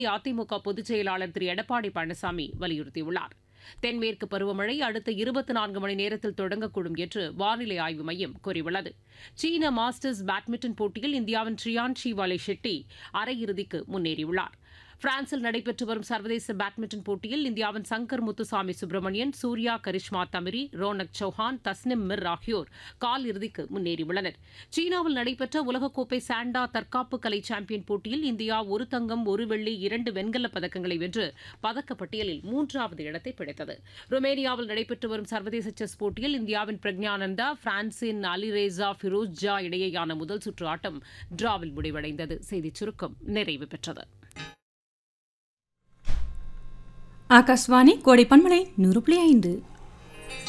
அதிமுக பொதுச் செயலாளர் திரு எடப்பாடி பழனிசாமி வலியுறுத்தியுள்ளார் தென்மேற்கு பருவமழை அடுத்த இருபத்தி நான்கு மணி நேரத்தில் தொடங்கக்கூடும் என்று வானிலை ஆய்வு மையம் கூறியுள்ளது சீன மாஸ்டர்ஸ் பேட்மிண்டன் போட்டியில் இந்தியாவின் ட்ரியான்ஷி வாலே ஷெட்டி அரையிறுதிக்கு முன்னேறியுள்ளார் பிரான்சில் நடைபெற்று வரும் சர்வதேச பேட்மிண்டன் போட்டியில் இந்தியாவின் சங்கர் முத்துசாமி சுப்பிரமணியன் சூர்யா கரிஷ்மா தமிரி ரோனக் சௌஹான் தஸ்னிம் மிர் ஆகியோர் கால் இறுதிக்கு முன்னேறியுள்ளனர் சீனாவில் நடைபெற்ற உலகக்கோப்பை சாண்டா தற்காப்பு கலை சாம்பியன் போட்டியில் இந்தியா ஒரு தங்கம் ஒரு வெள்ளி இரண்டு வெண்கலப் பதக்கங்களை வென்று பதக்கப்பட்டியலில் மூன்றாவது இடத்தை பிடித்தது ருமேனியாவில் நடைபெற்று வரும் சர்வதேச செஸ் போட்டியில் இந்தியாவின் பிரக்ஞானந்தா பிரான்சின் அலிரேசா ஃபிரோஸ் ஜா இடையேயான முதல் சுற்று ஆட்டம் டிராவில் முடிவடைந்தது செய்திச் சுருக்கம் நிறைவு பெற்றது ಆಕಾಶವಾಣಿ ಕೋಡಿ ಪನ್ಮಳೆ ನೂರು ಪ್ಲೇ ಐದು